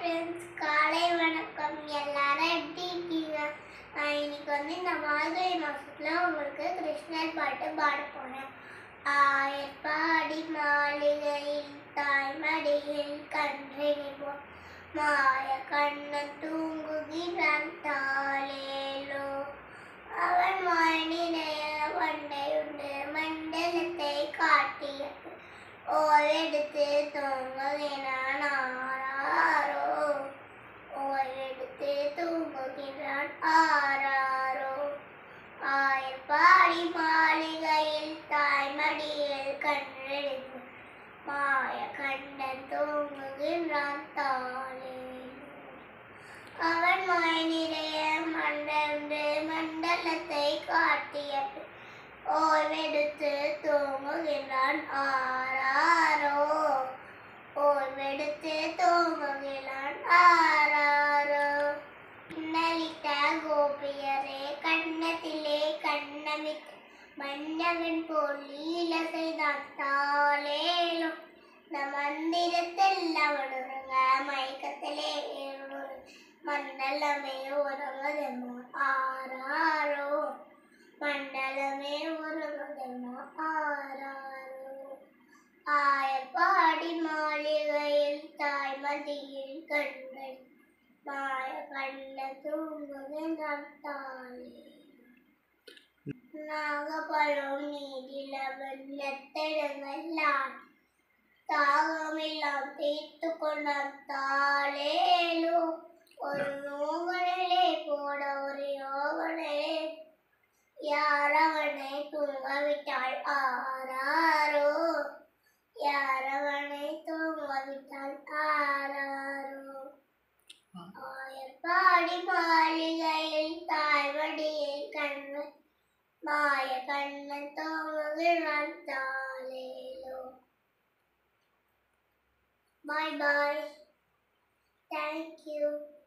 friends காலை வணக்கம் எல்லாரும் எப்படி இருக்கீங்க நான் இன்னைக்கு வந்து இந்த மார்கழி மாசத்துல உங்களுக்கு கிருஷ்ணர் பாட்டு பாட போறேன் ஆயப்பாடி மாளிகையில் தாய்மடியில் கன்றினிப்போம் மாய கண்ணன் தூங்குகிறான் தாளேலோ அவன் வாய்நிறைய வண்டையுண்டு மண்டலத்தை காட்டியது ஓய்வெடுத்து தூங்குகிறான் ஆராரோ ஓய்வெடுத்து தூங்குகிறான் ஆராரோ ஆயப்பாடி மாளிகையில் தாய்மடியில் கன்றெடுத்து மாய கண்ணன் தூங்குகிறான் தாளே அவன் மாய் நிறைய மண்டந்து மண்டலத்தை காட்டியது ஓய்வெடுத்து தூங்குகிறான் ஆராரோ ஓய்வெடுத்து தூங்குகிறான் ஆராரோ நலித்த கோபியரே கண்ணத்திலே கண்ணமிட்டு மன்னவன் போல் லீல செய்தான் தாளேலும் இந்த மந்திரத்தில் அவன் உறங்க மயக்கத்திலே ஏறு மண்டலமே உறங்குதமோ ஆராரோ மண்டலமே உறங்குதமோ ஆராரோ ஆயப்பாடி மாளிகையில் தாய்மதியில் கண்கள் மாய கண்ண தூங்குகின்றான் தாளே நாகப்பழம் நீரில வெள்ளத்தெடுங்கெல்லாம் தாகமெல்லாம் தீர்த்து கொண்டான் தாளேலோ ஒரு யோகனிலே போட ஒரு யோகனிலே யாரவனை தூங்க விட்டாள் ஆராரோ யாரவனை தூங்க விட்டாள் ஆராரோ ஆயப்பாடி மாளிகையில் தாய்வடியில் கண்ணு மாய கண்ணன் தோங்குகிறான் தாளேலோ பாய் பாய் தேங்க்யூ